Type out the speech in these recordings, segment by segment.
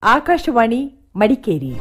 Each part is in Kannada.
ಆಕಾಶವಾಣಿ ಮಡಿಕೇರಿ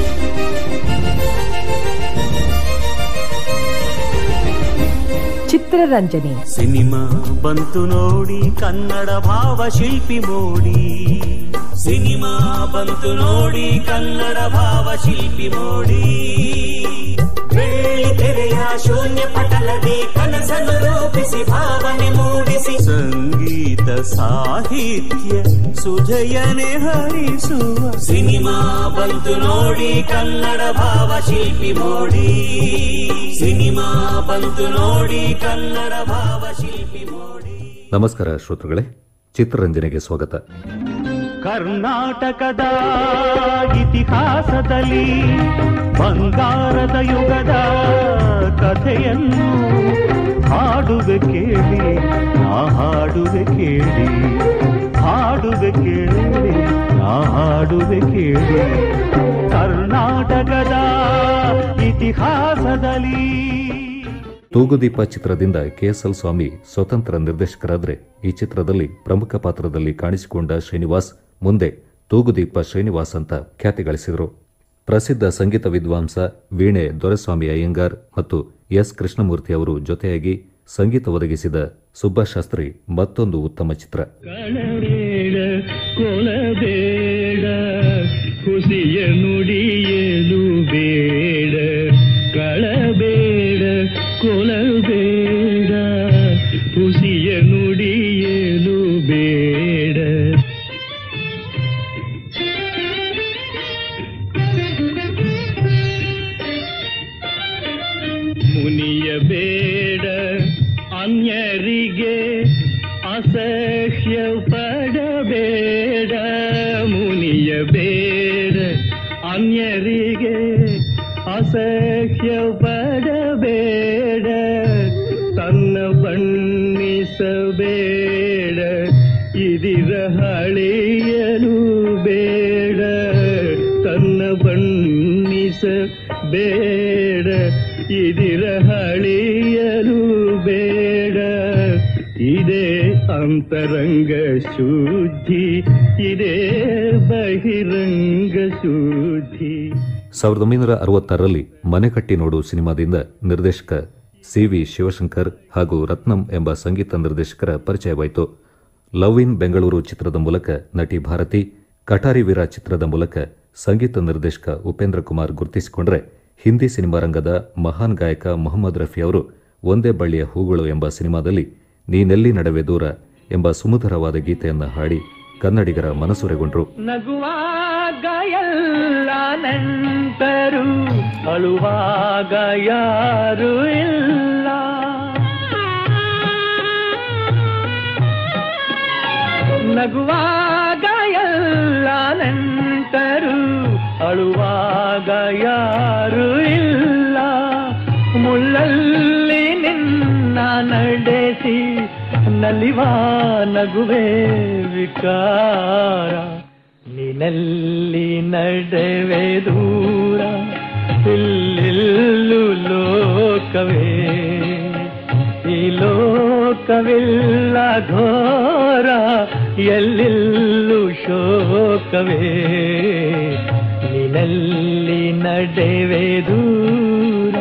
ಚಿತ್ರರಂಜನೆ ಸಿನಿಮಾ ಬಂತು ನೋಡಿ ಕನ್ನಡ ಭಾವ ಶಿಲ್ಪಿ ಮೋಡಿ ಸಿನಿಮಾ ಬಂತು ನೋಡಿ ಕನ್ನಡ ಭಾವ ಶಿಲ್ಪಿ ಮೋಡಿ ಬೆಳ್ಳಿ ತೆರೆಯ ಶೂನ್ಯ ಪಟಲದಿ ಕನಸನ್ನು ರೂಪಿಸಿ ಭಾವನೆ ಮೂಡಿಸಿ ಸಂಗೀತ ಸಾಹಿತ್ಯ ಸುಜಯನೆ ಹರಿಸುವ ಸಿನಿಮಾ ಬಂತು ನೋಡಿ ಕನ್ನಡ ಭಾವ ಶಿಲ್ಪಿ ಮೋಡಿ ಸಿನಿಮಾ ಬಂತು ನೋಡಿ ಕನ್ನಡ ಭಾವ ಶಿಲ್ಪಿ ಮೋಡಿ ನಮಸ್ಕಾರ ಶ್ರೋತೃಗಳೇ ಚಿತ್ರರಂಜನೆಗೆ ಸ್ವಾಗತ ಕರ್ನಾಟಕದ ಇತಿಹಾಸದಲ್ಲಿ ಬಂಗಾರದ ಯುಗದ ಕಥೆಯನ್ನು ಹಾಡುವೆ ಕೇಳಿ ನಾ ಹಾಡುವೆ ಕೇಳಿ ಹಾಡುವೆ ಕೇಳಿ ನಾ ಹಾಡುವೆ ಕೇಳಿ ಕರ್ನಾಟಕದ ಇತಿಹಾಸದಲ್ಲಿ ತೂಗುದೀಪ ಚಿತ್ರದಿಂದ ಕೆಎಸ್ಎಲ್ ಸ್ವಾಮಿ ಸ್ವತಂತ್ರ ನಿರ್ದೇಶಕರಾದರೆ ಈ ಚಿತ್ರದಲ್ಲಿ ಪ್ರಮುಖ ಪಾತ್ರದಲ್ಲಿ ಕಾಣಿಸಿಕೊಂಡ ಶ್ರೀನಿವಾಸ್ ಮುಂದೆ ತೂಗುದೀಪ ಶ್ರೀನಿವಾಸ್ ಅಂತ ಖ್ಯಾತಿ ಗಳಿಸಿದರು ಪ್ರಸಿದ್ಧ ಸಂಗೀತ ವಿದ್ವಾಂಸ ವೀಣೆ ದೊರೆಸ್ವಾಮಿ ಅಯ್ಯಂಗಾರ್ ಮತ್ತು ಎಸ್ ಕೃಷ್ಣಮೂರ್ತಿ ಅವರು ಜೊತೆಯಾಗಿ ಸಂಗೀತ ಒದಗಿಸಿದ ಸುಬ್ಬಶಾಸ್ತ್ರಿ ಮತ್ತೊಂದು ಉತ್ತಮ ಚಿತ್ರ ಕಳಬೇಡ ಕೊಲಬೇಡ ಹುಸಿಯ ನುಡಿಯಲು ಬೇಡ ಕಳಬೇಡ ಕೊಲಬೇಡ ಹುಸಿಯ ನುಡಿಯಲು ಬೇಡ ಮುನಿಯ ಬೇಡ ಅನ್ಯರಿಗೆ ಅಸಹ್ಯ ಪಡಬೇಡ ಮುನಿಯ ಬೇಡ ಅನ್ಯರಿಗೆ ಅಸಹ್ಯ ಪಡಬೇಡ ತನ್ನ ಬಣ್ಣಿಸಬೇಡ ಇದಿರ ಹಳೆಯಲು ಬೇಡ ತನ್ನ ಬಣ್ಣಿಸಬೇಡ ಇದಿರ ಹಳೆಯಲು ಬೇಡ ಇದೇ ಅಂತರಂಗ ಶುದ್ಧಿ ಇದೇ ಬಹಿರಂಗ ಶುದ್ಧಿ ಸಾವಿರದ ಒಂಬೈನೂರ ಅರವತ್ತಾರರಲ್ಲಿ ಮನೆ ಕಟ್ಟಿ ನೋಡು ಸಿನಿಮಾದಿಂದ ನಿರ್ದೇಶಕ ಸಿ ವಿ ಶಿವಶಂಕರ್ ಹಾಗೂ ರತ್ನಂ ಎಂಬ ಸಂಗೀತ ನಿರ್ದೇಶಕರ ಪರಿಚಯವಾಯಿತು ಲವ್ ಇನ್ ಬೆಂಗಳೂರು ಚಿತ್ರದ ಮೂಲಕ ನಟಿ ಭಾರತಿ ಕಟಾರಿ ವೀರ ಚಿತ್ರದ ಮೂಲಕ ಸಂಗೀತ ನಿರ್ದೇಶಕ ಉಪೇಂದ್ರ ಕುಮಾರ್ ಗುರುತಿಸಿಕೊಂಡರೆ ಹಿಂದಿ ಸಿನಿಮಾ ರಂಗದ ಮಹಾನ್ ಗಾಯಕ ಮೊಹಮ್ಮದ್ ರಫಿ ಅವರು ಒಂದೇ ಬಳ್ಳಿಯ ಹೂಗಳು ಎಂಬ ಸಿನಿಮಾದಲ್ಲಿ ನೀನೆಲ್ಲಿ ನಡವೆ ದೂರ ಎಂಬ ಸುಮಧುರವಾದ ಗೀತೆಯನ್ನು ಹಾಡಿ ಕನ್ನಡಿಗರ ಮನಸೂರೆಗೊಂಡರು ನಗುವಾಗ ಎಲ್ಲ ನೆಂಟರು ಅಳುವಾಗ ಯಾರು ಇಲ್ಲ ನಗುವಾಗ ಎಲ್ಲ ನೆಂಟರು ಅಳುವಾಗ ಯಾರು ಇಲ್ಲ ಮುಳ್ಳಲ್ಲಿ ನಿನ್ನ ನಡೆಸಿ ನಲಿವ ನಗುವೆ ವಿಕಾರ ನಿನಲ್ಲಿ ನಡೆವೆ ದೂರ ಇಲ್ಲೆಲ್ಲು ಲೋಕವೇ ಈ ಲೋಕವಿಲ್ಲ ಘೋರ ಎಲ್ಲೆಲ್ಲೂ ಶೋಕವೇ ನಿನಲ್ಲಿ ನಡೆವೆ ದೂರ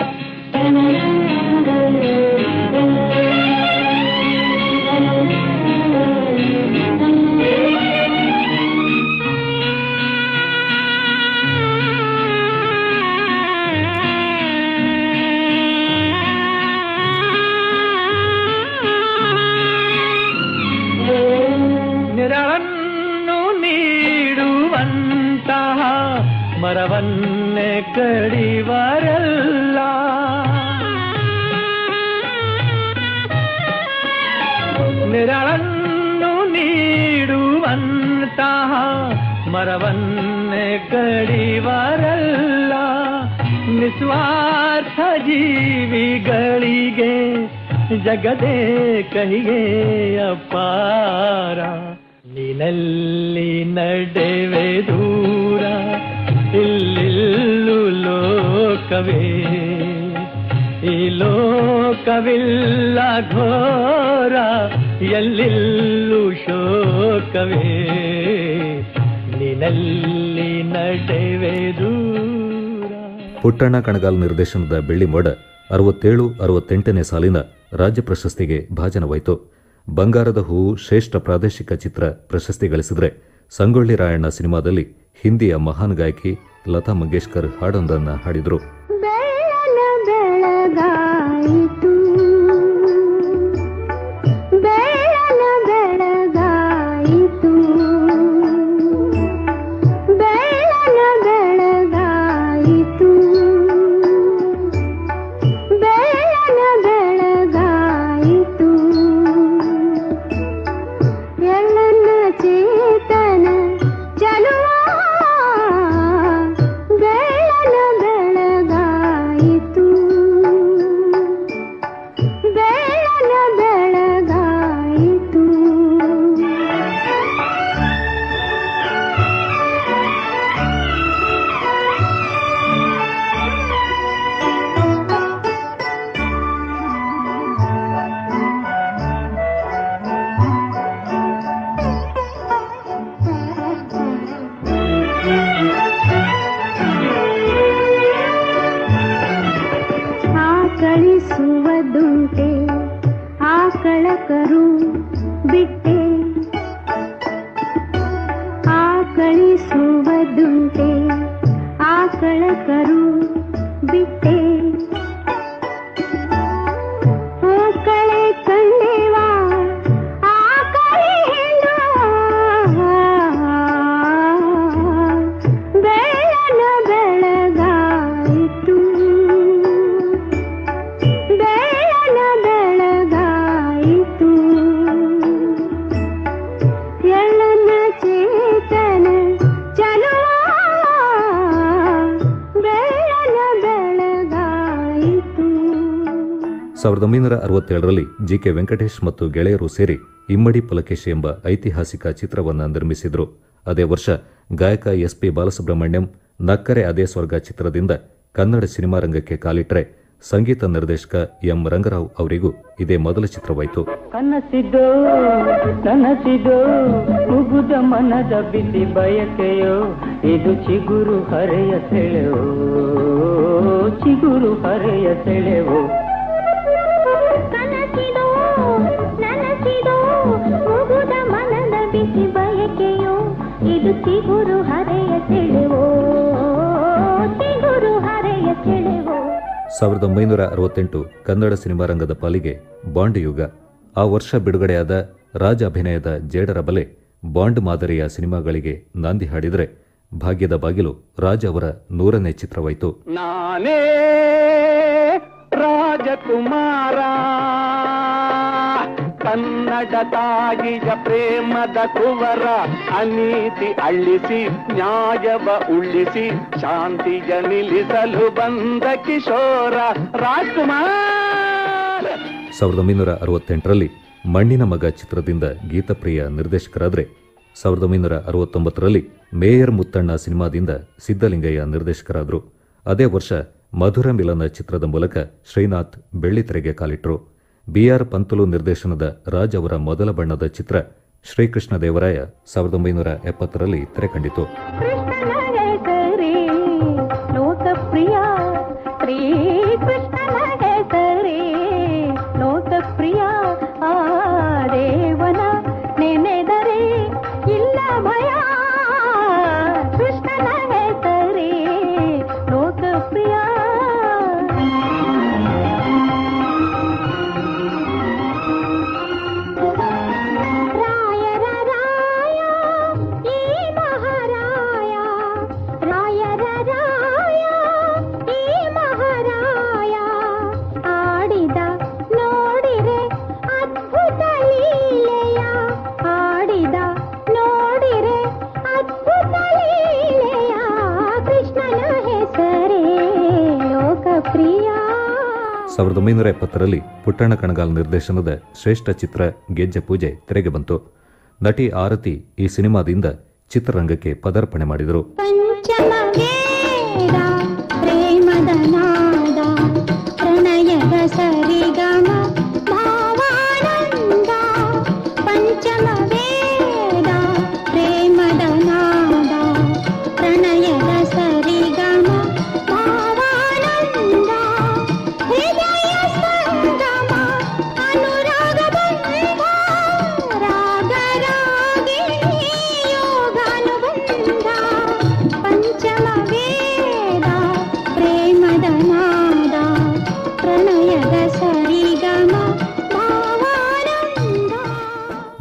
ನಿರಳನ್ನು ನೀಡುವಂತಹ ಮರವನ್ನೇ ಕಡಿವರಲ್ಲ ನಿರಳನ್ನು ನೀಡುವಂತಹ ಮರವನ್ನೇ ಕಡಿವರಲ್ಲ ನಿಸ್ವಾರ್ಥ ಜೀವಿಗಳಿಗೆ ಜಗದೇ ಕಹಿಗೆ ಅಪಾರ ನಿನಲ್ಲಿ ನಡೆವೆ ದೂರ ಇಲ್ಲಿಲ್ಲು ಲೋಕವೇ ಈ ಲೋಕವಿಲ್ಲ ಘೋರ ಎಲ್ಲಿಲ್ಲೂ ಶೋಕವೇ ನೀನಲ್ಲಿ ನಡೆವೆ ದೂರ ಪುಟ್ಟಣ್ಣ ಕಣಗಾಲ್ ನಿರ್ದೇಶನದ ಬೆಳ್ಳಿ ಮೋಡ ಅರವತ್ತೇಳು ಅರವತ್ತೆಂಟನೇ ಸಾಲಿನ ರಾಜ್ಯ ಪ್ರಶಸ್ತಿಗೆ ಭಾಜನವಾಯಿತು ಬಂಗಾರದ ಹೂವು ಶ್ರೇಷ್ಠ ಪ್ರಾದೇಶಿಕ ಚಿತ್ರ ಪ್ರಶಸ್ತಿ ಗಳಿಸಿದರೆ ಸಂಗೊಳ್ಳಿ ರಾಯಣ್ಣ ಸಿನಿಮಾದಲ್ಲಿ ಹಿಂದಿಯ ಮಹಾನ್ ಗಾಯಕಿ ಲತಾ ಮಂಗೇಶ್ಕರ್ ಹಾಡೊಂದನ್ನು ಹಾಡಿದರು ಬೆಳ್ಳನ ಬೆಳಗಾಯಿತು ಬೆಳ್ಳನ ಬೆಳಗಾಯಿತು ಬೆಳ್ಳನ ಬೆಳಗಾಯಿತು ಬೆಳ್ಳನ ಬೆಳಗಾಯಿತು ಎಳ್ಳನ ಚೇತನ ಚಲುವ ಬೆಳ್ಳನ ಬೆಳಗಾಯಿತು ಬೆಳ್ಳನ ಬೆಳಗಾಯಿತು ಆಕಳಿಸುವುದುಂಟೆ ಆಕಳ ಕರು ಬಿಟ್ಟೆ ಆಕಳಿಸುವುದುಂಟೆ ಆಕಳ ಕರು ಬಿಟ್ಟೆ ಆಕಳೆ ಕಂಡೆವಾ ಆಕಳೆ ಹೆಣ್ಣು ಬೆಳ್ಳನ ಬೆಳಗಾಯಿತು ಬೆಳ್ಳನ ಬೆಳಗಾಯಿತು ಎಳ್ಳನ ಚೇತನ ಚಲುವ ಬೆಳ್ಳನ ಬೆಳಗಾಯಿತು ಸಾವಿರದ ಒಂಬೈನೂರ ಅರವತ್ತೇಳರಲ್ಲಿ ಜಿ ಕೆ ವೆಂಕಟೇಶ್ ಮತ್ತು ಗೆಳೆಯರು ಸೇರಿ ಇಮ್ಮಡಿ ಪುಲಕೇಶ್ ಎಂಬ ಐತಿಹಾಸಿಕ ಚಿತ್ರವನ್ನು ನಿರ್ಮಿಸಿದರು ಅದೇ ವರ್ಷ ಗಾಯಕ ಎಸ್ ಪಿ ಬಾಲಸುಬ್ರಹ್ಮಣ್ಯಂ ನಕ್ಕರೆ ಅದೇ ಸ್ವರ್ಗ ಚಿತ್ರದಿಂದ ಕನ್ನಡ ಸಿನಿಮಾ ರಂಗಕ್ಕೆ ಕಾಲಿಟ್ಟರೆ ಸಂಗೀತ ನಿರ್ದೇಶಕ ಎಂ ರಂಗರಾವ್ ಅವರಿಗೂ ಇದೇ ಮೊದಲ ಚಿತ್ರವಾಯಿತು ಕನಸಿದೋ ಕನಸಿದೋ ಮುಗುದ ಮನದ ಬಿಸಿ ಬಯಕೆಯೋ ಇದು ಚಿಗುರು ಹರೆಯ ಸೆಳೆವೋ ಚಿಗುರು ಹರೆಯ ಸೆಳೆವೋ ಕನಸಿದೋ ನನಸಿದೋ ಮುಗುದ ಮನದ ಬಿಸಿ ಬಯಕೆಯೋ ಇದು ಚಿಗುರು ಹರೆಯ ಸೆಳೆವೋ ಚಿಗುರು ಹರೆಯ ಸೆಳೆವೋ ಸಾವಿರದ ಒಂಬೈನೂರ ಅರವತ್ತೆಂಟು ಕನ್ನಡ ಸಿನಿಮಾ ರಂಗದ ಪಾಲಿಗೆ ಬಾಂಡ್ ಯುಗ ಆ ವರ್ಷ ಬಿಡುಗಡೆಯಾದ ರಾಜ ಅಭಿನಯದ ಜೇಡರ ಬಲೆ ಬಾಂಡ್ ಮಾದರಿಯ ಸಿನಿಮಾಗಳಿಗೆ ನಾಂದಿ ಹಾಡಿದರೆ ಭಾಗ್ಯದ ಬಾಗಿಲು ರಾಜ್ ಅವರ ನೂರನೇ ಚಿತ್ರವಾಯಿತು ನಾನೇ ರಾಜಕುಮಾರ ಕನ್ನಡ ತಾಯಿಯ ಪ್ರೇಮದ ಕುವರ ಅನೀತಿ ಅಳ್ಳಿಸಿ ನ್ಯಾಯವ ಉಳ್ಳಿಸಿ ಶಾಂತಿಯ ನಿಲ್ಲಿಸಲು ಬಂದ ಕಿಶೋರ ರಾಜ್ಕುಮಾರ್ ಸಾವಿರದ ಒಂಬೈನೂರ ಅರವತ್ತೆಂಟರಲ್ಲಿ ಮಣ್ಣಿನ ಮಗ ಚಿತ್ರದಿಂದ ಗೀತಪ್ರಿಯ ನಿರ್ದೇಶಕರಾದರೆ ಸಾವಿರದ ಒಂಬೈನೂರ ಅರವತ್ತೊಂಬತ್ತರಲ್ಲಿ ಮೇಯರ್ ಮುತ್ತಣ್ಣ ಸಿನಿಮಾದಿಂದ ಸಿದ್ದಲಿಂಗಯ್ಯ ನಿರ್ದೇಶಕರಾದರು ಅದೇ ವರ್ಷ ಮಧುರ ಮಿಲನ ಚಿತ್ರದ ಮೂಲಕ ಶ್ರೀನಾಥ್ ಬೆಳ್ಳಿತೆರೆಗೆ ಕಾಲಿಟ್ಟರು ಬಿಆರ್ ಪಂತಲು ನಿರ್ದೇಶನದ ರಾಜ್ ಅವರ ಮೊದಲ ಬಣ್ಣದ ಚಿತ್ರ ಶ್ರೀಕೃಷ್ಣ ದೇವರಾಯ ಸಾವಿರದ ಒಂಬೈನೂರ ಎಪ್ಪತ್ತರಲ್ಲಿ ತೆರೆಕಂಡಿತು ಕೃಷ್ಣನ ಹೆಸರೇ ಲೋಕಪ್ರಿಯ ಶ್ರೀ ಕೃಷ್ಣನ ಹೆಸರೇ ಲೋಕಪ್ರಿಯ ಆ ದೇವನ ನೆನೆದರೆ ಇಲ್ಲ ಭಯ ಕೃಷ್ಣನ ಹೆಸರೇ ಲೋಕಪ್ರಿಯ ರಾಯರ ರಾಯ ಈ ಮಹಾರಾಯ ರಾಯರ ರಾಯ ಈ ಮಹಾರಾಯ ಆಡಿದ ನೋಡಿರೆ ಅದ್ಭುತ ಲೀಲೆಯ ಆಡಿದ ನೋಡಿರೆ ಅದ್ಭುತ ಲೀಲೆಯ ಕೃಷ್ಣನ ಹೆಸರೇ ಲೋಕಪ್ರಿಯ ಸಾವಿರದ ಒಂಬೈನೂರ ಎಪ್ಪತ್ತರಲ್ಲಿ ಪುಟ್ಟಣ್ಣ ಕಣಗಾಲ್ ನಿರ್ದೇಶನದ ಶ್ರೇಷ್ಠ ಚಿತ್ರ ಗೆಜ್ಜೆ ಪೂಜೆ ತೆರೆಗೆ ಬಂತು ನಟಿ ಆರತಿ ಈ ಸಿನಿಮಾದಿಂದ ಚಿತ್ರರಂಗಕ್ಕೆ ಪದಾರ್ಪಣೆ ಮಾಡಿದರು ಪಂಚಮ ವೇದ ಪ್ರೇಮದ ನಾದ ಪ್ರಣಯದ ಸರಿಗಮ ಭಾವಾನಂದ ಪಂಚಮ ವೇದ ಪ್ರೇಮದ ನಾದ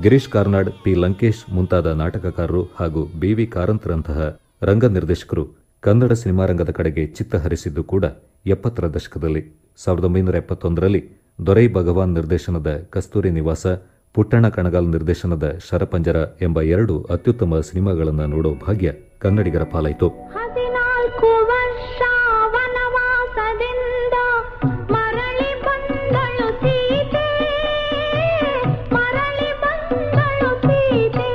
ಗಿರೀಶ್ ಕಾರ್ನಾಡ್ ಪಿ ಲಂಕೇಶ್ ಮುಂತಾದ ನಾಟಕಕಾರರು ಹಾಗೂ ಬಿ ವಿ ಕಾರಂತರಂತಹ ರಂಗ ನಿರ್ದೇಶಕರು ಕನ್ನಡ ಸಿನಿಮಾ ರಂಗದ ಕಡೆಗೆ ಚಿತ್ತ ಹರಿಸಿದ್ದು ಕೂಡ ಎಪ್ಪತ್ತರ ದಶಕದಲ್ಲಿ ಸಾವಿರದ ಒಂಬೈನೂರ ಎಪ್ಪತ್ತೊಂದರಲ್ಲಿ ದೊರೈ ಭಗವಾನ್ ನಿರ್ದೇಶನದ ಕಸ್ತೂರಿ ನಿವಾಸ ಪುಟ್ಟಣ್ಣ ಕಣಗಾಲ್ ನಿರ್ದೇಶನದ ಶರಪಂಜರ ಎಂಬ ಎರಡು ಅತ್ಯುತ್ತಮ ಸಿನಿಮಾಗಳನ್ನು ನೋಡೋ ಭಾಗ್ಯ ಕನ್ನಡಿಗರ ಪಾಲಾಯಿತು ಹದಿನಾಲ್ಕು ವರ್ಷ ವನವಾಸದಿಂದ ಮರಳಿ ಬಂದಳು ಸೀತೆ ಮರಳಿ ಬಂದಳು ಸೀತೆ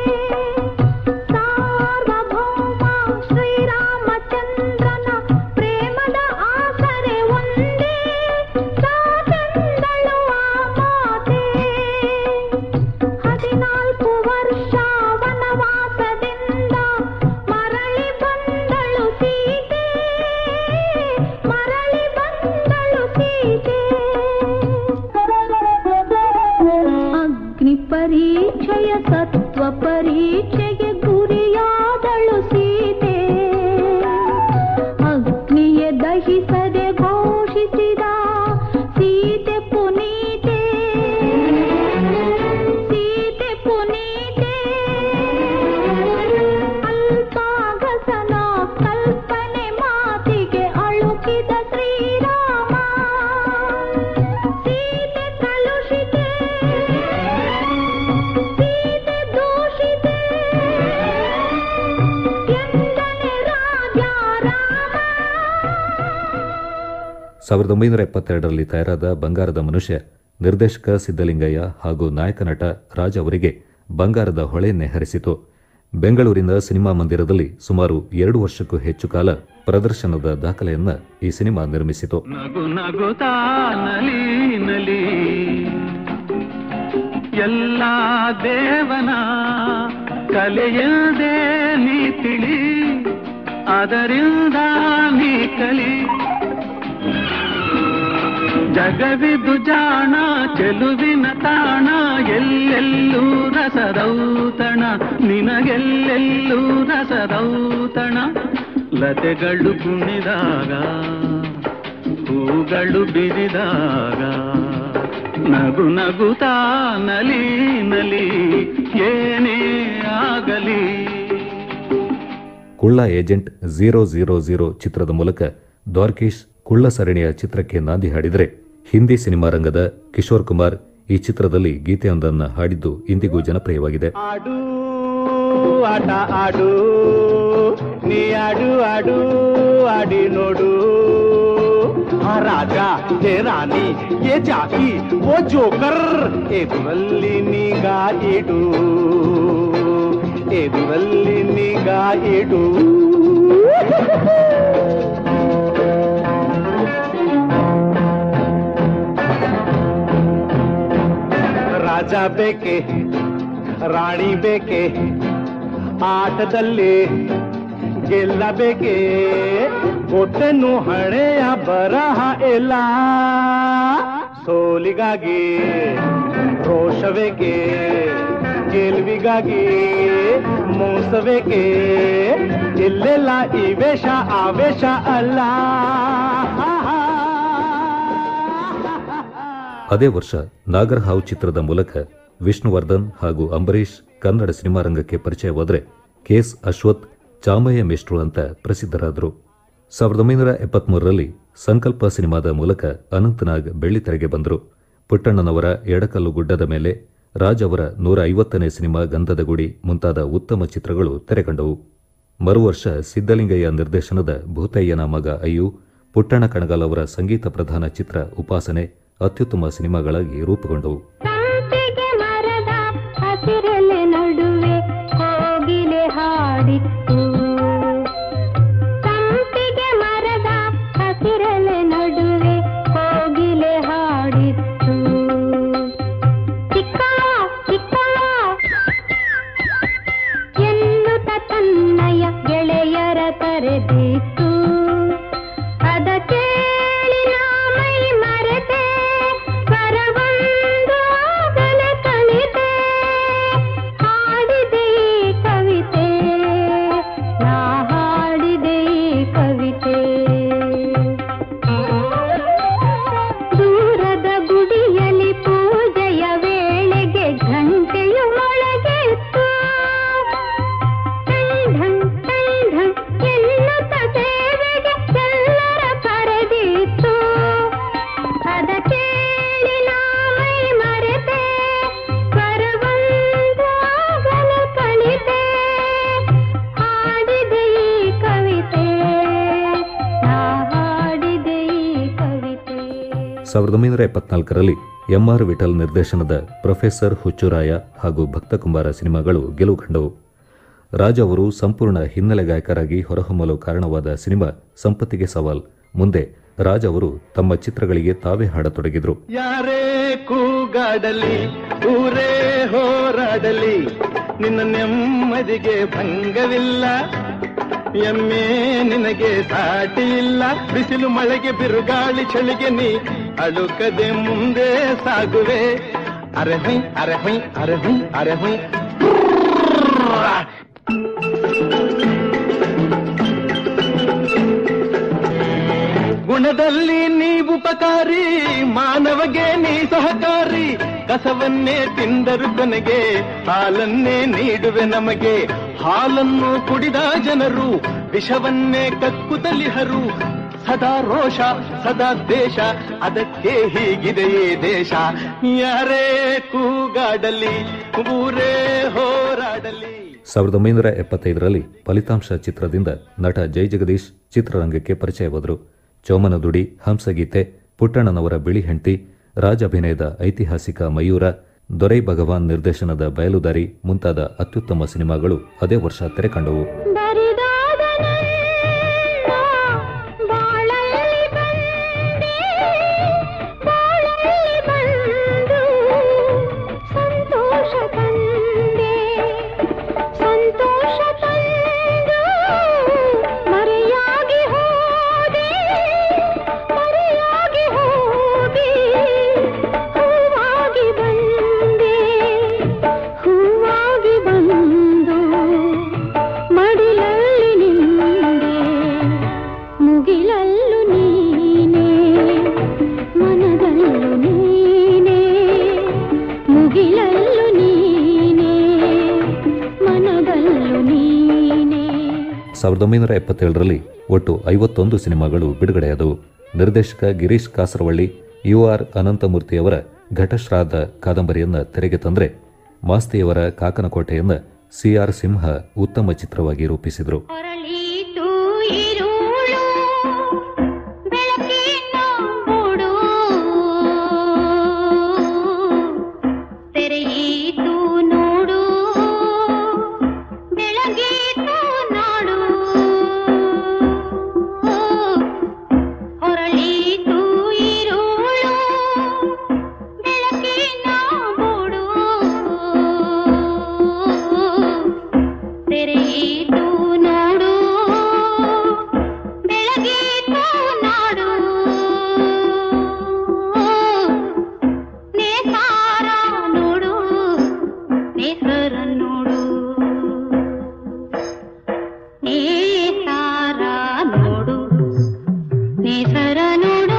ಸಾರ್ವಭೌಮ ಶ್ರೀರಾಮಚಂದ್ರನ ಪ್ರೇಮದ ಆಸರೆ ಒಂದೇ ಸಾಕೆಂದಳು ಆ ಮಾತೆ ಹದಿನಾಲ್ಕು ವರ್ಷ ವನವಾಸದಿಂದ ಮರಳಿ ಬಂದಳು ಸೀತೆ ಮರಳಿ ಬಂದಳು ಸೀತೆ ಅಗ್ನಿ ಪರೀಕ್ಷೆಯ ಸತ್ವ ಪರೀಕ್ಷೆಗೆ ಗುರಿಯಾದಳು ಸೀತೆ ಅಗ್ನಿಯ ದಹಿಸದೆ ಘೋಷಿಸಿದ ಸೀತೆ ಪುನೀತೆ ಸೀತೆ ಪುನೀತೆ ಅಲ್ಪಾಗಸನ ಕಲ್ಪನೆ ಮಾತಿಗೆ ಅಳುಕಿದ ಶ್ರೀರಾಮ ಸೀತೆ ಕಲುಷಿತೆ ಸೀತೆ ದೂಷಿತೆ ಎಂದನೆ ರಾಜ ರಾಮ ಸಾವಿರದ ಒಂಬೈನೂರ ಎಪ್ಪತ್ತೆರಡರಲ್ಲಿ ತಯಾರಾದ ಬಂಗಾರದ ಮನುಷ್ಯ ನಿರ್ದೇಶಕ ಸಿದ್ದಲಿಂಗಯ್ಯ ಹಾಗೂ ನಾಯಕ ನಟ ರಾಜ್ ಅವರಿಗೆ ಬಂಗಾರದ ಹೊಳೆಯನ್ನೇ ಹರಿಸಿತು ಬೆಂಗಳೂರಿನ ಸಿನಿಮಾ ಮಂದಿರದಲ್ಲಿ ಸುಮಾರು ಎರಡು ವರ್ಷಕ್ಕೂ ಹೆಚ್ಚು ಕಾಲ ಪ್ರದರ್ಶನದ ದಾಖಲೆಯನ್ನ ಈ ಸಿನಿಮಾ ನಿರ್ಮಿಸಿತು ನಗು ನಗುತ್ತಾ ನಲಿ ನಲಿ ಎಲ್ಲ ದೇವನ ಕಲೆಯದೇ ನೀ ತಿಳಿ ಅದರಿಂದ ನೀ ಕಲಿ ಜಗವಿದು ಜಾಣ ಚೆಲುವಿನ ತಾಣ ಎಲ್ಲೆಲ್ಲೂ ರಸದೌತಣ ನಿನಗೆಲ್ಲೆಲ್ಲೂ ರಸದೌತಣ ಲತೆಗಳು ಕುಣಿದಾಗ ಹೂಗಳು ಬಿರಿದಾಗ ನಗು ನಗುತ್ತಾ ನಲಿ ನಲಿ ಏನೇ ಆಗಲಿ ಕುಳ್ಳ ಏಜೆಂಟ್ ಝೀರೋ ಝೀರೋ ಝೀರೋ ಚಿತ್ರದ ಮೂಲಕ ದ್ವಾರ್ಕೀಶ್ ಕುಳ್ಳ ಸರಣಿಯ ಚಿತ್ರಕ್ಕೆ ನಾಂದಿ ಹಾಡಿದರೆ ಹಿಂದಿ ಸಿನಿಮಾ ರಂಗದ ಕಿಶೋರ್ ಕುಮಾರ್ ಈ ಚಿತ್ರದಲ್ಲಿ ಗೀತೆಯೊಂದನ್ನು ಹಾಡಿದ್ದು ಇಂದಿಗೂ ಜನಪ್ರಿಯವಾಗಿದೆ ಆಡು ಆಟ ಆಡು ನೀ ಆಡು ಆಡು ಆಡಿ ನೋಡು ಆ ರಾಜ ಹೇ ರಾಣಿ ಏ ಜಾಕಿ ಓ ಜೋಕರ್ ಎದುರಲ್ಲಿ ನಿಗಾ ಇಡು ಎದುರಲ್ಲಿ ನಿಗಾ ಇಡು ರಾಜ ಬೇಕೆ ರಾಣಿ ಬೇಕೆ ಆಟದಲ್ಲಿ ಗೆಲ್ಲಬೇಕೆ ಗೊತ್ತೇನು ಹಣೆಯ ಬರಹ ಎಲ್ಲ ಸೋಲಿಗಾಗಿ ರೋಷವೇಕೆ ಗೆಲುವಿಗಾಗಿ ಮೋಸವೇಕೆ ಇಲ್ಲೆಲ್ಲ ಈ ವೇಷ ಆವೇಶ ಅಲ್ಲ ಅದೇ ವರ್ಷ ನಾಗರ್ಹಾವ್ ಚಿತ್ರದ ಮೂಲಕ ವಿಷ್ಣುವರ್ಧನ್ ಹಾಗೂ ಅಂಬರೀಷ್ ಕನ್ನಡ ಸಿನಿಮಾ ರಂಗಕ್ಕೆ ಪರಿಚಯವಾದರೆ ಕೆಎಸ್ ಅಶ್ವಥ್ ಚಾಮಯ್ಯ ಮೇಷ್ಟ್ರು ಅಂತ ಪ್ರಸಿದ್ಧರಾದರು ಸಾವಿರದ ಒಂಬೈನೂರ ಎಪ್ಪತ್ಮೂರರಲ್ಲಿ ಸಂಕಲ್ಪ ಸಿನಿಮಾದ ಮೂಲಕ ಅನಂತನಾಗ್ ಬೆಳ್ಳಿತೆರೆಗೆ ಬಂದರು ಪುಟ್ಟಣ್ಣನವರ ಎಡಕಲ್ಲು ಗುಡ್ಡದ ಮೇಲೆ ರಾಜ್ ಅವರ ನೂರ ಐವತ್ತನೇ ಸಿನಿಮಾ ಗಂಧದ ಗುಡಿ ಮುಂತಾದ ಉತ್ತಮ ಚಿತ್ರಗಳು ತೆರೆಕಂಡವು ಮರುವರ್ಷ ಸಿದ್ದಲಿಂಗಯ್ಯ ನಿರ್ದೇಶನದ ಭೂತಯ್ಯನ ಮಗ ಅಯ್ಯು ಪುಟ್ಟಣ ಕಣಗಾಲ್ ಅವರ ಸಂಗೀತ ಪ್ರಧಾನ ಚಿತ್ರ ಉಪಾಸನೆ ಅತ್ಯುತ್ತಮ ಸಿನಿಮಾಗಳಾಗಿ ರೂಪುಗೊಂಡವು ಸಂಪಿಗೆ ಮರದ ಹಸಿರೆಲೆ ನಡುವೆ ಕೋಗಿಲೆ ಹಾಡಿತ್ತು ಸಂಪಿಗೆ ಮರದ ಹಸಿರೆಲೆ ನಡುವೆ ಕೋಗಿಲೆ ಹಾಡಿತ್ತು ಚಿಕ್ಕ ಚಿಕ್ಕ ಎನ್ನುತ್ತ ತನ್ನಯ ಗೆಳೆಯರ ಕರೆದಿತ್ತು ಅದ ಕೇಳಿ ನಾ ಮೈ ಮರೆತೆ ಸ್ವರವೊಂದು ಆಗಲೇ ಕಲಿತೆ ಸಾವಿರದ ಒಂಬೈನೂರ ಎಪ್ಪತ್ನಾಲ್ಕರಲ್ಲಿ ಎಂಆರ್ ವಿಠಲ್ ನಿರ್ದೇಶನದ ಪ್ರೊಫೆಸರ್ ಹುಚ್ಚುರಾಯ ಹಾಗೂ ಭಕ್ತಕುಂಬಾರ ಸಿನಿಮಾಗಳು ಗೆಲುವು ಕಂಡವು ರಾಜ್ ಅವರು ಸಂಪೂರ್ಣ ಹಿನ್ನೆಲೆ ಗಾಯಕರಾಗಿ ಹೊರಹೊಮ್ಮಲು ಕಾರಣವಾದ ಸಿನಿಮಾ ಸಂಪತ್ತಿಗೆ ಸವಾಲ್ ಮುಂದೆ ರಾಜ್ ಅವರು ತಮ್ಮ ಚಿತ್ರಗಳಿಗೆ ತಾವೇ ಹಾಡತೊಡಗಿದ್ರು ಯಾರೇ ಕೂಗಾಡಲಿ ಊರೇ ಹೋರಾಡಲಿ ನಿನ್ನ ನೆಮ್ಮದಿಗೆ ಭಂಗವಿಲ್ಲ ಎಮ್ಮೆ ನಿನಗೆ ಸಾಟಿ ಇಲ್ಲ ಬಿಸಿಲು ಮಳೆಗೆ ಬಿರುಗಾಳಿ ಚಳಿಗೆ ನೀ ಅಳುಕದೆ ಮುಂದೆ ಸಾಗುವೆ ಅರೆ ಹೊಯ್ ಅರೆ ಹೊಯ್ ಅರೆ ಹೊಯ್ ಅರೆ ಹೊಯ್ ಗುಣದಲ್ಲಿ ನೀ ಉಪಕಾರಿ ಮಾನವಗೆ ನೀ ಸಹಕಾರಿ ಕಸವನ್ನೇ ತಿಂದರು ಕೊನೆಗೆ ಹಾಲನ್ನೇ ನೀಡುವೆ ನಮಗೆ ಹಾಲನ್ನು ಕುಡಿದ ಜನರು ವಿಷವನ್ನೇ ಕಕ್ಕುತ್ತಲಿಹರು ಸದಾ ರೋಷ ಸದಾ ದೇಶ ಅದಕ್ಕೆ ಹೀಗಿದೆಯೇ ದೇಶ ಯಾರೇ ಕೂಗಾಡಲಿ ಊರೇ ಹೋರಾಡಲಿ ಸಾವಿರದ ಒಂಬೈನೂರ ಎಪ್ಪತ್ತೈದರಲ್ಲಿ ಫಲಿತಾಂಶ ಚಿತ್ರದಿಂದ ನಟ ಜೈ ಜಗದೀಶ್ ಚಿತ್ರರಂಗಕ್ಕೆ ಪರಿಚಯವಾದರು ಚೋಮನದುಡಿ ಹಂಸಗೀತೆ ಪುಟ್ಟಣ್ಣನವರ ಬಿಳಿ ಹೆಂಡತಿ ರಾಜ್ ಅಭಿನಯದ ಐತಿಹಾಸಿಕ ಮಯೂರ ದೊರೈ ಭಗವಾನ್ ನಿರ್ದೇಶನದ ಬಯಲುದಾರಿ ಮುಂತಾದ ಅತ್ಯುತ್ತಮ ಸಿನಿಮಾಗಳು ಅದೇ ವರ್ಷ ತೆರೆಕಂಡವು ಬರಿದಾದ ನನ್ನ ಬಾಳಲ್ಲಿ ಬಂದೆ ಬಾಳಲ್ಲಿ ಬಂದು ಸಂತೋಷ ತಂದೆ ಸಂತೋಷ ತಂದು ಮರೆಯಾಗಿ ಹೋದೆ ಮರೆಯಾಗಿ ಹೋದೆ ಹೂವಾಗಿ ಬಂದೆ ಹೂವಾಗಿ ಬಂದು ಮಡಿಲಲ್ಲಿ ನಿಂದೆ ಮುಗಿಲಲ್ಲು ನೀನೆ ಮನದಲ್ಲೂ ನೀನೆ ಮುಗಿಲಲ್ಲು ನೀನೆ ಮನದಲ್ಲೂ ನೀನೆ ಸಾವಿರದ ಒಂಬೈನೂರ ಎಪ್ಪತ್ತೇಳರಲ್ಲಿ ಒಟ್ಟು ಐವತ್ತೊಂದು ಸಿನಿಮಾಗಳು ಬಿಡುಗಡೆಯಾದವು ನಿರ್ದೇಶಕ ಗಿರೀಶ್ ಕಾಸರವಳ್ಳಿ ಯು ಆರ್ ಅನಂತಮೂರ್ತಿಯವರ ಘಟಶ್ರಾದ್ದ ಕಾದಂಬರಿಯನ್ನ ತೆರೆಗೆ ತಂದ್ರೆ ಮಾಸ್ತಿಯವರ ಕಾಕನಕೋಟೆಯನ್ನ ಸಿಆರ್ ಸಿಂಹ ಉತ್ತಮ ಚಿತ್ರವಾಗಿ ರೂಪಿಸಿದರು ಹೊರಳೀತು ಇರುಳು ಬೆಳಕಿನ ಮೂಡು ತೆರೆಯಿತು ನೋಡು ಬೆಳಗೀತು ನಾಡು ಹೊರಳೀತು ಇರುಳು ಬೆಳಕಿನ ಮೂಡು ತೆರೆಯಿತು ನೋಡು ಬೆಳಗೀತು ನಾಡು ನೇಸಾರ ನೋಡು ನೇಸರ ನೋಡು ನೇಸಾರ ನೋಡು ನೇಸರ ನೋಡು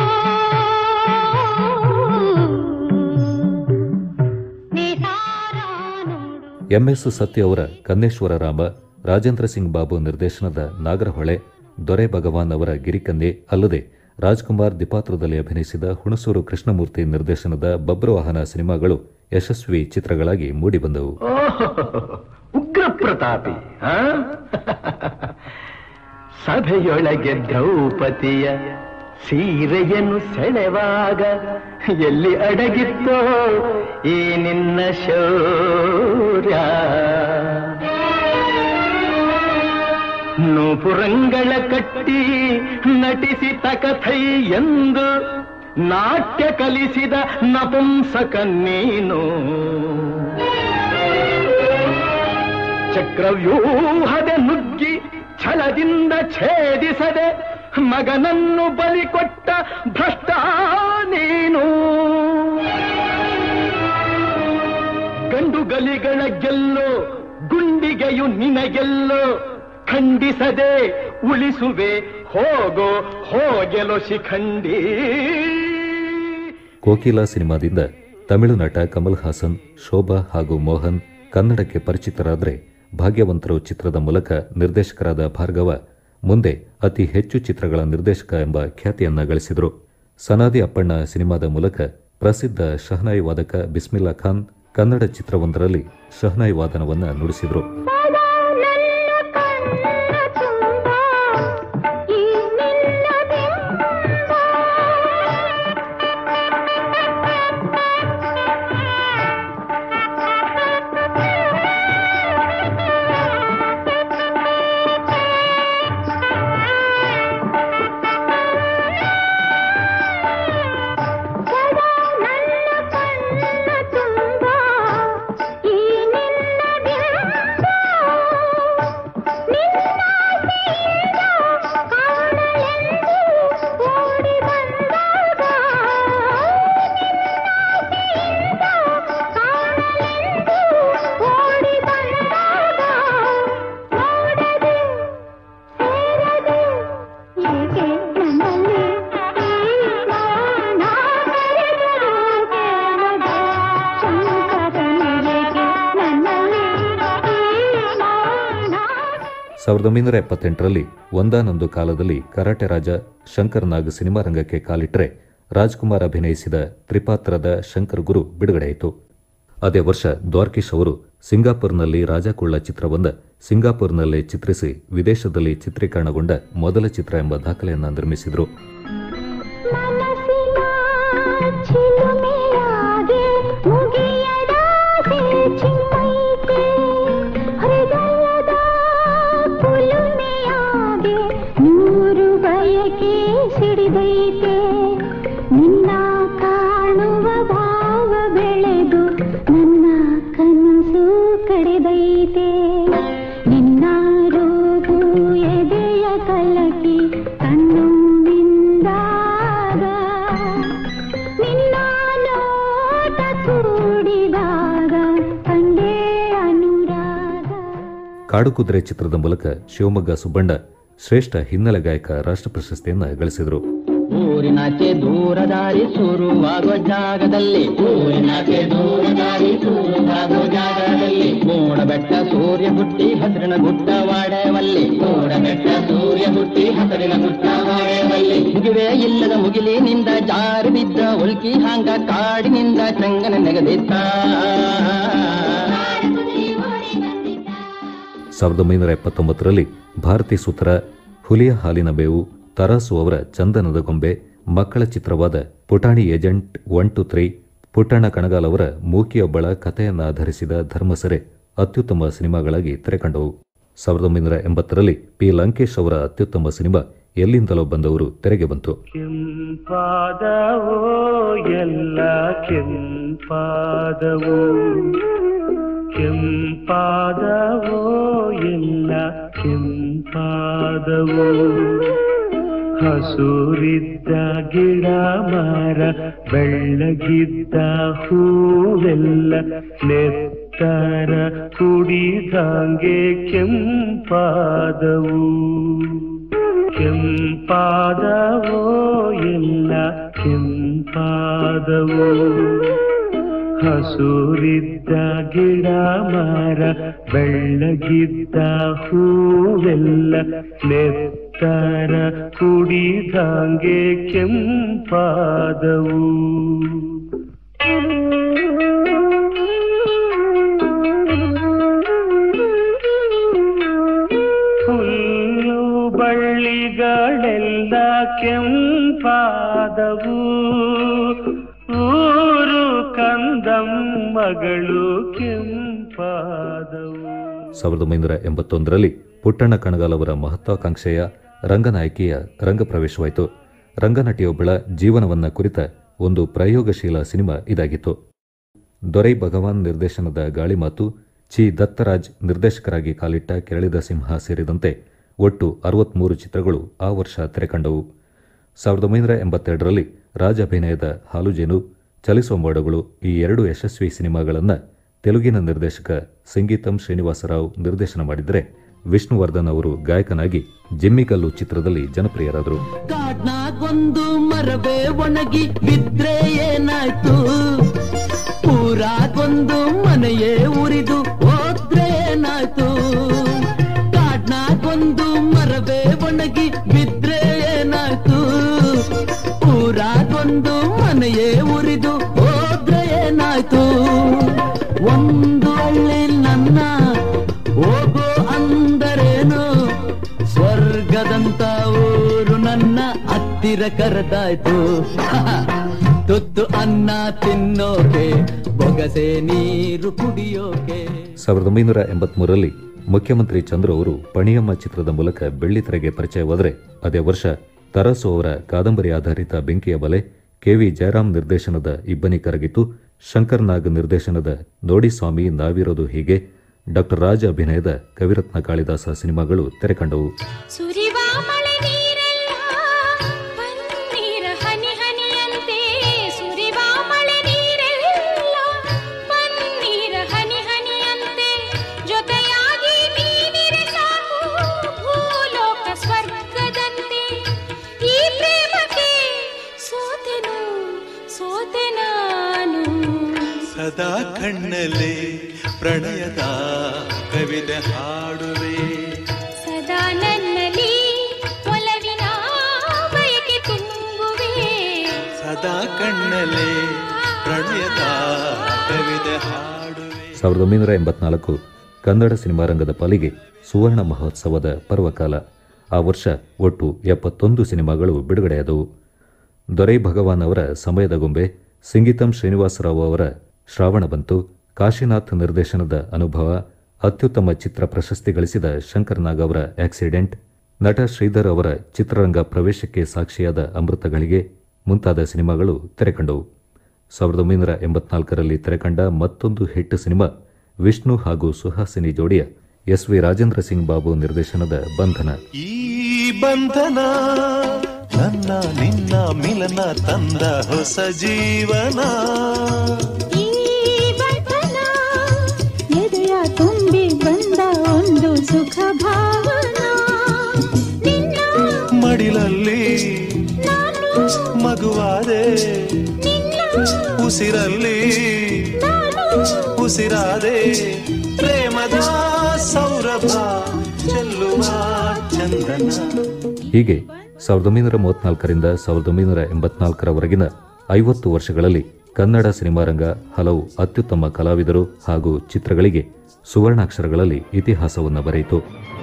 ನೇಸಾರ ನೋಡು ಎಂಎಸ್ ಸತ್ಯ ಅವರ ಕನ್ನೇಶ್ವರ ರಾಮ ರಾಜೇಂದ್ರ ಸಿಂಗ್ ಬಾಬು ನಿರ್ದೇಶನದ ನಾಗರಹೊಳೆ ದೊರೆ ಭಗವಾನ್ ಅವರ ಗಿರಿಕನ್ಯೆ ಅಲ್ಲದೆ ರಾಜ್ಕುಮಾರ್ ದಿಪಾತ್ರದಲ್ಲಿ ಅಭಿನಯಿಸಿದ ಹುಣಸೂರು ಕೃಷ್ಣಮೂರ್ತಿ ನಿರ್ದೇಶನದ ಬಬ್ರವಾಹನ ಸಿನಿಮಾಗಳು ಯಶಸ್ವಿ ಚಿತ್ರಗಳಾಗಿ ಮೂಡಿಬಂದವು ಉಗ್ರ ಪ್ರತಾಪಿ ಆ? ಸಭೆಯೊಳಗೆ ದ್ರೌಪದಿಯ ಸೀರೆಯನ್ನು ಸೆಳೆವಾಗ ಎಲ್ಲಿ ಅಡಗಿತ್ತೋ ಈ ನಿನ್ನ ಶೌರ್ಯ ನೂಪುರಂಗಳ ಕಟ್ಟಿ ನಟಿಸಿ ತಕಥೈ ಎಂದು ನಾಟ್ಯ ಕಲಿಸಿದ ನಪುಂಸಕ ನೀನು ಚಕ್ರವ್ಯೂಹದ ನುಗ್ಗಿ ಛಲದಿಂದ ಛೇದಿಸದೆ ಮಗನನ್ನು ಬಲಿ ಕೊಟ್ಟ ಭ್ರಷ್ಟ ನೀನು ಗಂಡು ಗಲಿಗಳ ಗೆಲ್ಲೋ ಗುಂಡಿಗೆಯು ನಿನಗೆಲ್ಲೋ ಖಂಡಿಸದೆ ಉಳಿಸುವೆ ಹೋಗೋ ಹೋಗೆಲೋ ಶಿಖಂಡಿ ಕೋಕಿಲಾ ಸಿನಿಮಾದಿಂದ ತಮಿಳು ನಟ ಕಮಲ್ ಹಾಸನ್ ಶೋಭಾ ಹಾಗೂ ಮೋಹನ್ ಕನ್ನಡಕ್ಕೆ ಪರಿಚಿತರಾದರೆ ಭಾಗ್ಯವಂತರು ಚಿತ್ರದ ಮೂಲಕ ನಿರ್ದೇಶಕರಾದ ಭಾರ್ಗವ ಮುಂದೆ ಅತಿ ಹೆಚ್ಚು ಚಿತ್ರಗಳ ನಿರ್ದೇಶಕ ಎಂಬ ಖ್ಯಾತಿಯನ್ನ ಗಳಿಸಿದರು ಸನಾದಿ ಅಪ್ಪಣ್ಣ ಸಿನಿಮಾದ ಮೂಲಕ ಪ್ರಸಿದ್ಧ ಶಹನಾಯಿ ವಾದಕ ಬಿಸ್ಮಿಲ್ಲಾ ಖಾನ್ ಕನ್ನಡ ಚಿತ್ರವೊಂದರಲ್ಲಿ ಶಹನಾಯಿ ವಾದನವನ್ನ ನುಡಿಸಿದರು ಸದಾ ನನ್ನ ಕಣ್ಣ ತುಂಬ ಈ ನಿನ್ನ ಬಿಂಬ ಸಾವಿರದ ಒಂಬೈನೂರ ಎಪ್ಪತ್ತೆಂಟರಲ್ಲಿ ಒಂದಾನೊಂದು ಕಾಲದಲ್ಲಿ ಕರಾಟೆ ರಾಜ ಶಂಕರ್ ನಾಗ್ ಸಿನಿಮಾ ರಂಗಕ್ಕೆ ಕಾಲಿಟ್ಟರೆ ರಾಜ್ಕುಮಾರ್ ಅಭಿನಯಿಸಿದ ತ್ರಿಪಾತ್ರದ ಶಂಕರ್ ಗುರು ಬಿಡುಗಡೆಯಾಯಿತು ಅದೇ ವರ್ಷ ದ್ವಾರ್ಕಿಶ್ ಅವರು ಸಿಂಗಾಪುರ್ನಲ್ಲಿ ರಾಜಕುಳ್ಳ ಚಿತ್ರವೊಂದ ಸಿಂಗಾಪುರ್ನಲ್ಲೇ ಚಿತ್ರಿಸಿ ವಿದೇಶದಲ್ಲಿ ಚಿತ್ರೀಕರಣಗೊಂಡ ಮೊದಲ ಚಿತ್ರ ಎಂಬ ದಾಖಲೆಯನ್ನು ನಿರ್ಮಿಸಿದರು ಮನಸ್ಸಿನ ಚಿಲುಮೆಯಾಗೆ ಮುಗಿಯದಾಸೆ ಚಿಮ್ಮೈತೆ ಹೃದಯದ ಕುಲುಮೆಯಾಗೆ ನೂರು ಬಯಕೆ ಸಿಡಿದೈತೆ ನಿನ್ನ ಕಾಣುವ ಭಾವ ಬೆಳೆದು ನನ್ನ ಕನಸು ಕಡಿದೈತೆ ನಿನ್ನ ರೂಪು ಎದೆಯ ಕಲಕಿ ಕಣ್ಣೊಮ್ಮಿಂದಾಗ ನಿನ್ನ ನೋಟ ಕೂಡಿದಾಗ ಕಂಡೆ ಅನುರಾಗ ಕಾಡುಕುದುರೆ ಚಿತ್ರದ ಮೂಲಕ ಶಿವಮೊಗ್ಗ ಸುಬ್ಬಣ್ಣ ಶ್ರೇಷ್ಠ ಹಿನ್ನೆಲೆ ಗಾಯಕ ರಾಷ್ಟ್ರ ಪ್ರಶಸ್ತಿಯನ್ನು ಗಳಿಸಿದರು ಊರಿನಾಚೆ ದೂರ ದಾರಿ ಶುರುವಾಗೋ ಜಾಗದಲ್ಲಿ ಊರಿನಾಚೆ ದೂರ ದಾರಿ ಶುರುವಾಗೋ ಜಾಗದಲ್ಲಿ ಮೂಡ ಬೆಟ್ಟ ಸೂರ್ಯ ಹುಟ್ಟಿ ಹಸಿರಿನ ಗುಡ್ಡ ವಾಡೆವಲ್ಲಿ ಮೂಡ ಬೆಟ್ಟ ಸೂರ್ಯ ಹುಟ್ಟಿ ಹಸಿರಿನ ಗುಡ್ಡ ವಾಡೆವಲ್ಲಿ ಮುಗಿವೆ ಇಲ್ಲದ ಮುಗಿಲಿನಿಂದ ಜಾರಿ ಬಿದ್ದ ಉಲ್ಕಿ ಹಾಂಗ ಕಾಡಿನಿಂದ ಚಂಗನ ನೆಗದಿದ್ದ ಸಾವಿರದ ಒಂಬೈನೂರ ಎಪ್ಪತ್ತೊಂಬತ್ತರಲ್ಲಿ ಭಾರತಿ ಸುತರ ಹುಲಿಯ ಹಾಲಿನ ಬೇವು ತರಾಸು ಅವರ ಚಂದನದ ಗೊಂಬೆ ಮಕ್ಕಳ ಚಿತ್ರವಾದ Putani agent one two three Puttanna Kanagal ಅವರ ಮೂಕಿಯೊಬ್ಬಳ ಕಥೆಯನ್ನು ಆಧರಿಸಿದ ಧರ್ಮಸೆರೆ ಅತ್ಯುತ್ತಮ ಸಿನಿಮಾಗಳಾಗಿ ತೆರೆಕಂಡವು ಸಾವಿರದ ಒಂಬೈನೂರ ಎಂಬತ್ತರಲ್ಲಿ ಪಿ ಲಂಕೇಶ್ ಅವರ ಅತ್ಯುತ್ತಮ ಸಿನಿಮಾ ಎಲ್ಲಿಂದಲೋ ಬಂದವರು ತೆರೆಗೆ ಬಂತು ಕೆಂಪಾದವೋ ಎಲ್ಲ ಕೆಂಪಾದವೋ ಕೆಂಪಾದವೋ ಎಲ್ಲ ಕೆಂಪಾದವೋ ಹಸುರಿದ್ದ ಗಿಡ ಮರ ಬೆಳ್ಳಗಿದ್ದ ಹೂವೆಲ್ಲ ನೆತ್ತರ ಕುಡಿದಂಗೆ ಕೆಂಪಾದವು ಕೆಂಪಾದವೋ ಎಲ್ಲ ಕೆಂಪಾದವೋ ಹಸುರಿದ್ದ ಗಿಡ ಮರ ಬೆಳ್ಳಗಿದ್ದ ಹೂವೆಲ್ಲ ನೆತ್ತರ ಕುಡಿದಂಗೆ ಕೆಂಪಾದವು ಹುಲ್ಲು ಬಳ್ಳಿಗಳೆಲ್ಲ ಕೆಂಪಾದವು ಊರು ಕಂದಮ್ಮಗಳು ಕೆಂಪಾದವು ಸಾವಿರದ ಒಂಬೈನೂರ ಎಂಬತ್ತೊಂದರಲ್ಲಿ ಪುಟ್ಟಣ್ಣ ಕಣಗಾಲ್ ಅವರ ಮಹತ್ವಾಕಾಂಕ್ಷೆಯ ರಂಗನಾಯಕಿಯ ರಂಗಪ್ರವೇಶವಾಯಿತು ರಂಗನಟಿಯೊಬ್ಬಳ ಜೀವನವನ್ನ ಕುರಿತ ಒಂದು ಪ್ರಯೋಗಶೀಲ ಸಿನಿಮಾ ಇದಾಗಿತ್ತು ದೊರೈ ಭಗವಾನ್ ನಿರ್ದೇಶನದ ಗಾಳಿಮಾತು ಚಿ ದತ್ತರಾಜ್ ನಿರ್ದೇಶಕರಾಗಿ ಕಾಲಿಟ್ಟ ಕೆರಳಿದ ಸಿಂಹ ಸೇರಿದಂತೆ ಒಟ್ಟು ಅರವತ್ಮೂರು ಚಿತ್ರಗಳು ಆ ವರ್ಷ ತೆರೆಕಂಡವು ಸಾವಿರದ ಒಂಬೈನೂರ ಎಂಬತ್ತೆರಡರಲ್ಲಿ ರಾಜ್ ಅಭಿನಯದ ಹಾಲುಜೇನು ಚಲಿಸುವ ಮೋಡಗಳು ಈ ಎರಡು ಯಶಸ್ವಿ ಸಿನಿಮಾಗಳನ್ನು ತೆಲುಗಿನ ನಿರ್ದೇಶಕ ಸಂಗೀತಂ ಶ್ರೀನಿವಾಸರಾವ್ ನಿರ್ದೇಶನ ಮಾಡಿದರೆ ವಿಷ್ಣುವರ್ಧನ್ ಅವರು ಗಾಯಕನಾಗಿ ಜಿಮ್ಮಿಕಲ್ಲು ಚಿತ್ರದಲ್ಲಿ ಜನಪ್ರಿಯರಾದರು ಕಾಡ್ನಾಗೊಂದು ಮರವೇ ಒಣಗಿ ಬಿದ್ರೆ ಏನಾಯ್ತು ಊರಾಗೊಂದು ಮನೆಯೇ ಉರಿದು ಹೋದ್ರೆ ಏನಾಯ್ತು ಕಾಡ್ನಾಗೊಂದು ಮರವೇ ಒಣಗಿ ಬಿದ್ರೆ ಏನಾಯ್ತು ಊರಾಗೊಂದು ಮನೆಯೇ ಉರಿದು ಹೋದ್ರೆ ಏನಾಯ್ತು ಒಂದು ಹಳ್ಳಿ ನನ್ನ ಹೋಗೋ ಅಂದರೇನು ಸ್ವರ್ಗದಂತ ಊರು ನನ್ನ ಹತ್ತಿರ ಕರೆದಾಯ್ತು ತುತ್ತು ಅನ್ನ ತಿನ್ನೋಕೆ ಬೊಗಸೆ ನೀರು ಕುಡಿಯೋಕೆ ಸಾವಿರದ ಒಂಬೈನೂರ ಎಂಬತ್ಮೂರರಲ್ಲಿ ಮುಖ್ಯಮಂತ್ರಿ ಚಂದ್ರು ಅವರು ಪಣಿಯಮ್ಮ ಚಿತ್ರದ ಮೂಲಕ ಬೆಳ್ಳಿತೆರೆಗೆ ಪರಿಚಯವಾದರೆ ಅದೇ ವರ್ಷ ತರಾಸು ಅವರ ಕಾದಂಬರಿ ಆಧಾರಿತ ಬೆಂಕಿಯ ಬಲೆ ಕೆವಿ ಜಯರಾಮ್ ನಿರ್ದೇಶನದ ಇಬ್ಬನಿ ಕರಗಿತು ಶಂಕರ್ ನಾಗ್ ನಿರ್ದೇಶನದ ನೋಡಿ ಸ್ವಾಮಿ ನಾವಿರೋದು ಹೀಗೆ ಡಾಕ್ಟರ್ ರಾಜ ಅಭಿನಯದ ಕವಿರತ್ನ ಕಾಳಿದಾಸ ಸಿನಿಮಾಗಳು ತೆರೆಕಂಡವು ಸುರಿವ ಮಳೆ ನೀರೆಲ್ಲ ಪನ್ನೀರ ಹನಿ ಹನಿಯಂತೆ ಸುರಿವ ಮಳೆ ನೀರೆಲ್ಲ ಪನ್ನೀರ ಹನಿ ಹನಿಯಂತೆ ಜೊತೆಯಾಗಿ ನೀನಿರೆ ಸಾಕು ಭೂಲೋಕ ಸ್ವರ್ಗದಂತೆ ಈ ಪ್ರೇಮಕ್ಕೆ ಸೋತೆನು ಸೋತೆ ನಾನು ಸದಾ ಕಣ್ಣಲ್ಲಿ ಪ್ರಣಯದ ಕವಿತೆ ಹಾಡುವೆ ಸದಾ ಪ್ರಣಯದ ಕಣ್ಣಲೆ ಪ್ರಣಯದ ಕವಿತೆ ಹಾಡುವೆ ಸಾವಿರದ ಒಂಬೈನೂರ ಎಂಬತ್ನಾಲ್ಕು ಕನ್ನಡ ಸಿನಿಮಾ ರಂಗದ ಪಾಲಿಗೆ ಸುವರ್ಣ ಮಹೋತ್ಸವದ ಪರ್ವಕಾಲ ಆ ವರ್ಷ ಒಟ್ಟು ಎಪ್ಪತ್ತೊಂದು ಸಿನಿಮಾಗಳು ಬಿಡುಗಡೆಯಾದವು ದೊರೈ ಭಗವಾನ್ ಅವರ ಸಮಯದ ಗೊಂಬೆ ಸಿಂಗಿತಂ ಶ್ರೀನಿವಾಸರಾವ್ ಅವರ ಶ್ರಾವಣ ಬಂತು ಕಾಶಿನಾಥ್ ನಿರ್ದೇಶನದ ಅನುಭವ ಅತ್ಯುತ್ತಮ ಚಿತ್ರ ಪ್ರಶಸ್ತಿ ಗಳಿಸಿದ ಶಂಕರ್ ನಾಗ್ ಅವರ ಆಕ್ಸಿಡೆಂಟ್ ನಟ ಶ್ರೀಧರ್ ಅವರ ಚಿತ್ರರಂಗ ಪ್ರವೇಶಕ್ಕೆ ಸಾಕ್ಷಿಯಾದ ಅಮೃತಗಳಿಗೆ ಮುಂತಾದ ಸಿನಿಮಾಗಳು ತೆರೆಕಂಡವು ಸಾವಿರದ ಒಂಬೈನೂರ ಎಂಬತ್ನಾಲ್ಕರಲ್ಲಿ ತೆರೆಕಂಡ ಮತ್ತೊಂದು ಹಿಟ್ ಸಿನಿಮಾ ವಿಷ್ಣು ಹಾಗೂ ಸುಹಾಸಿನಿ ಜೋಡಿಯ ಎಸ್ ವಿ ರಾಜೇಂದ್ರ ಸಿಂಗ್ ಬಾಬು ನಿರ್ದೇಶನದ ಬಂಧನ ಈ ಬಂಧನ ನನ್ನ ನಿನ್ನ ಮಿಲನ ತಂದ ಹೊಸ ಜೀವನ ಈ ಬಂಧನ ಎದೆಯ ತುಂಬಿ ಬಂದ ಒಂದು ಸುಖ ಭಾವನಾ ನಿನ್ನ ಮಡಿಲಲ್ಲಿ ನಾನು ಮಗುವಾದೆ ನಿನ್ನ ಉಸಿರಲ್ಲಿ ನಾನು ಉಸಿರಾದೆ ಪ್ರೇಮದ ಸೌರಭ ಚೆಲ್ಲುವ ಚಂದನ ಹೀಗೆ ಸಾವಿರದ ಒಂಬೈನೂರ ಮೂವತ್ನಾಲ್ಕರಿಂದ ಸಾವಿರದ ಒಂಬೈನೂರ ಎಂಬತ್ನಾಲ್ಕರವರೆಗಿನ ಐವತ್ತು ವರ್ಷಗಳಲ್ಲಿ ಕನ್ನಡ ಸಿನಿಮಾ ರಂಗ ಹಲವು ಅತ್ಯುತ್ತಮ ಕಲಾವಿದರು ಹಾಗೂ ಚಿತ್ರಗಳಿಗೆ ಸುವರ್ಣಾಕ್ಷರಗಳಲ್ಲಿ ಇತಿಹಾಸವನ್ನು ಬರೆಯಿತು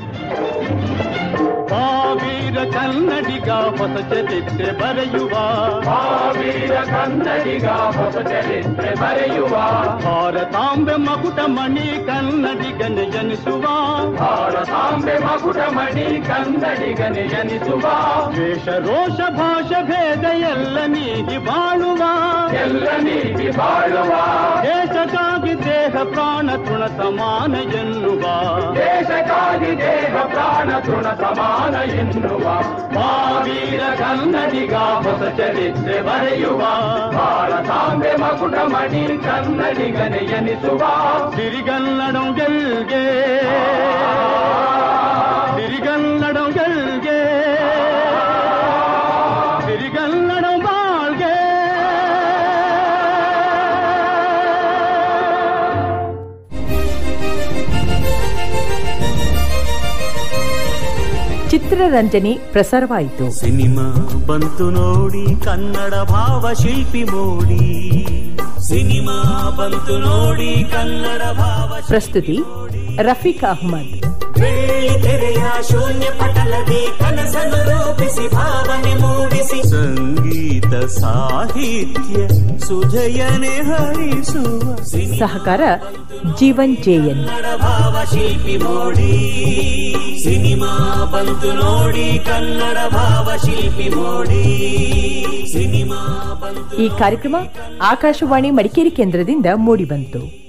ಭಾವೀರ ಕನ್ನಡಿಗ ಹೊಸ ಚರಿತ್ರೆ ಬರೆಯುವ ಭಾವೀರ ಕನ್ನಡಿಗ ಹೊಸ ಚರಿತ್ರೆ ಬರೆಯುವ ಭಾರತಾಂಬೆ ಮಕುಟ ಮಣಿ ಕನ್ನಡಿಗನೆ ಜನಿಸುವ ಭಾರತಾಂಬೆ ಮಕುಟ ಮಣಿ ಕನ್ನಡಿಗನೆ ಜನಿಸುವ ವೇಷ ರೋಷ ಭಾಷೆ ಭೇದ ಎಲ್ಲ ನೀಗಿ ಬಾಳುವ ಎಲ್ಲ ನೀಗಿ ಬಾಳುವ ದೇಶಕ್ಕಾಗಿ ದೇಹ ಪ್ರಾಣ ತೃಣ ಸಮಾನ ಎನ್ನುವ ದೇಶಕ್ಕಾಗಿ ದೇಹ ಪ್ರಾಣ ತೃಣ ಸಮಾನ ಎನ್ನುವ ಮಾವೀರ ಕನ್ನಡಿಗ ಹೊಸ ಚರಿತ್ರೆ ಬರೆಯುವ ಭಾರತಾಂಬೆ ಮಕುಟ ಮಣಿ ಕನ್ನಡಿಗನೆ ಎನಿಸುವ ಸಿರಿಗನ್ನಡಂ ಗೆಲ್ಗೆ ಸಿರಿಗನ್ನಡಂ ಗೆಲ್ಗೆ ಸಿರಿಗನ್ನಡಂ ಬಾಳ್ಗೆ ಚಿತ್ರರಂಜನೆ ಪ್ರಸಾರವಾಯಿತು ಸಿನಿಮಾ ಬಂತು ನೋಡಿ ಕನ್ನಡ ಭಾವ ಶಿಲ್ಪಿ ಮೋಡಿ ಸಿನಿಮಾ ಬಂತು ನೋಡಿ ಕನ್ನಡ ಭಾವ ಪ್ರಸ್ತುತಿ ರಫೀಕ್ ಅಹ್ಮದ್ ಬೆಳ್ಳಿ ತೆರೆಯ ಶೂನ್ಯ ಪಟಲದಿ ಕನಸನ್ನು ರೂಪಿಸಿ ಭಾವನೆ ಮೂಡಿಸಿ ಸಂಗೀತ ಸಾಹಿತ್ಯ ಸುಜಯನೆ ಹರಿಸುವ ಸಹಕಾರ ಜೀವನ್ ಜೆಎನ್ ಕನ್ನಡ ಭಾವ ಶಿಲ್ಪಿ ಮೋಡಿ ಸಿನಿಮಾ ಬಂತು ನೋಡಿ ಕನ್ನಡ ಭಾವ ಶಿಲ್ಪಿ ಮೋಡಿ ಸಿನಿಮಾ ಬಂತು ಈ ಕಾರ್ಯಕ್ರಮ ಆಕಾಶವಾಣಿ ಮಡಿಕೇರಿ ಕೇಂದ್ರದಿಂದ ಮೂಡಿಬಂತು